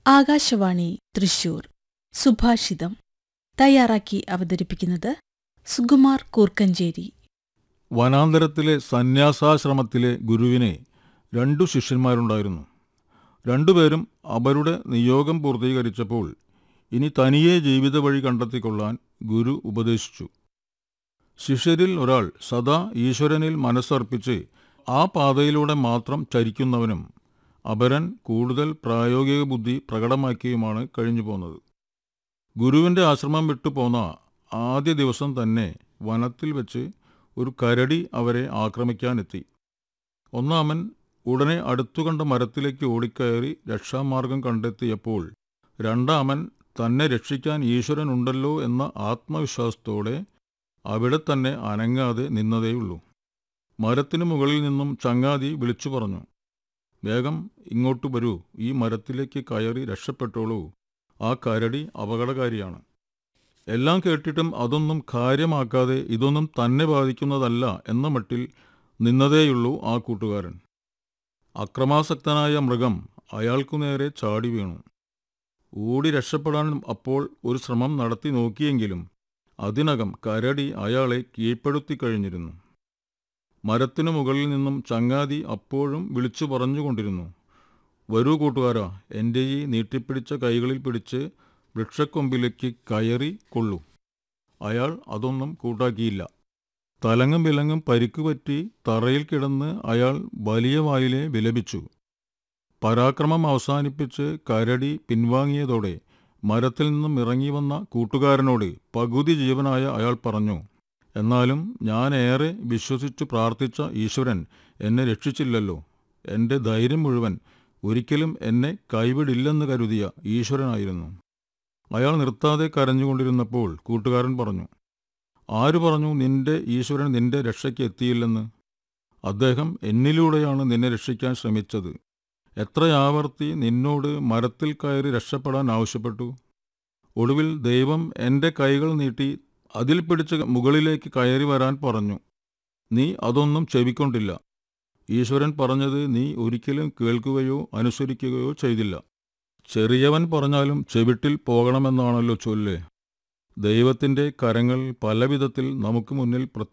ആകാശവാണി തൃശൂർ സുഭാഷിതം തയ്യാറാക്കി അവതരിപ്പിക്കുന്നത് സുകുമാർ കൂർക്കഞ്ചേരി വനാന്തരത്തിലെ സന്യാസാശ്രമത്തിലെ ഗുരുവിനെ രണ്ടു ശിഷ്യന്മാരുണ്ടായിരുന്നു രണ്ടുപേരും അവരുടെ നിയോഗം പൂർത്തീകരിച്ചപ്പോൾ ഇനി തനിയെ ജീവിത വഴി കണ്ടെത്തിക്കൊള്ളാൻ ഗുരു ഉപദേശിച്ചു ശിഷ്യരിൽ ഒരാൾ സദാ ഈശ്വരനിൽ മനസ്സർപ്പിച്ച് ആ പാതയിലൂടെ മാത്രം ചരിക്കുന്നവനും അപരൻ കൂടുതൽ പ്രായോഗിക ബുദ്ധി പ്രകടമാക്കിയുമാണ് കഴിഞ്ഞു പോന്നത് ഗുരുവിൻ്റെ ആശ്രമം വിട്ടു പോന്ന ആദ്യ ദിവസം തന്നെ വനത്തിൽ വെച്ച് ഒരു കരടി അവരെ ആക്രമിക്കാനെത്തി ഒന്നാമൻ ഉടനെ അടുത്തുകണ്ട മരത്തിലേക്ക് ഓടിക്കയറി രക്ഷാമാർഗം കണ്ടെത്തിയപ്പോൾ രണ്ടാമൻ തന്നെ രക്ഷിക്കാൻ ഈശ്വരനുണ്ടല്ലോ എന്ന ആത്മവിശ്വാസത്തോടെ അവിടെ തന്നെ അനങ്ങാതെ നിന്നതേയുള്ളൂ മരത്തിനു മുകളിൽ നിന്നും ചങ്ങാതി വിളിച്ചു പറഞ്ഞു വേഗം ഇങ്ങോട്ട് വരൂ ഈ മരത്തിലേക്ക് കയറി രക്ഷപ്പെട്ടോളൂ ആ കരടി അപകടകാരിയാണ് എല്ലാം കേട്ടിട്ടും അതൊന്നും കാര്യമാക്കാതെ ഇതൊന്നും തന്നെ ബാധിക്കുന്നതല്ല എന്ന മട്ടിൽ നിന്നതേയുള്ളൂ ആ കൂട്ടുകാരൻ അക്രമാസക്തനായ മൃഗം അയാൾക്കു നേരെ ചാടി വീണു ഓടി രക്ഷപ്പെടാൻ അപ്പോൾ ഒരു ശ്രമം നടത്തി നോക്കിയെങ്കിലും അതിനകം കരടി അയാളെ കീഴ്പ്പെടുത്തി കഴിഞ്ഞിരുന്നു മരത്തിനു മുകളിൽ നിന്നും ചങ്ങാതി അപ്പോഴും വിളിച്ചു പറഞ്ഞുകൊണ്ടിരുന്നു വരൂ കൂട്ടുകാരാ എൻ്റെ ഈ നീട്ടിപ്പിടിച്ച കൈകളിൽ പിടിച്ച് വൃക്ഷക്കൊമ്പിലേക്ക് കയറി കൊള്ളൂ അയാൾ അതൊന്നും കൂട്ടാക്കിയില്ല തലങ്ങും വിലങ്ങും പരിക്കുപറ്റി തറയിൽ കിടന്ന് അയാൾ വലിയ വായിലെ വിലപിച്ചു പരാക്രമം അവസാനിപ്പിച്ച് കരടി പിൻവാങ്ങിയതോടെ മരത്തിൽ നിന്നും ഇറങ്ങി വന്ന കൂട്ടുകാരനോട് പകുതി ജീവനായ അയാൾ പറഞ്ഞു എന്നാലും ഞാൻ ഏറെ വിശ്വസിച്ചു പ്രാർത്ഥിച്ച ഈശ്വരൻ എന്നെ രക്ഷിച്ചില്ലല്ലോ എൻ്റെ ധൈര്യം മുഴുവൻ ഒരിക്കലും എന്നെ കൈവിടില്ലെന്ന് കരുതിയ ഈശ്വരനായിരുന്നു അയാൾ നിർത്താതെ കരഞ്ഞുകൊണ്ടിരുന്നപ്പോൾ കൂട്ടുകാരൻ പറഞ്ഞു ആര് പറഞ്ഞു നിന്റെ ഈശ്വരൻ നിന്റെ രക്ഷയ്ക്ക് എത്തിയില്ലെന്ന് അദ്ദേഹം എന്നിലൂടെയാണ് നിന്നെ രക്ഷിക്കാൻ ശ്രമിച്ചത് എത്രയാവർത്തി നിന്നോട് മരത്തിൽ കയറി രക്ഷപ്പെടാൻ ആവശ്യപ്പെട്ടു ഒടുവിൽ ദൈവം എൻ്റെ കൈകൾ നീട്ടി അതിൽ പിടിച്ച് മുകളിലേക്ക് കയറി വരാൻ പറഞ്ഞു നീ അതൊന്നും ചെവിക്കൊണ്ടില്ല ഈശ്വരൻ പറഞ്ഞത് നീ ഒരിക്കലും കേൾക്കുകയോ അനുസരിക്കുകയോ ചെയ്തില്ല ചെറിയവൻ പറഞ്ഞാലും ചെവിട്ടിൽ പോകണമെന്നാണല്ലോ ചൊല്ല് ദൈവത്തിൻ്റെ കരങ്ങൾ പലവിധത്തിൽ നമുക്ക് മുന്നിൽ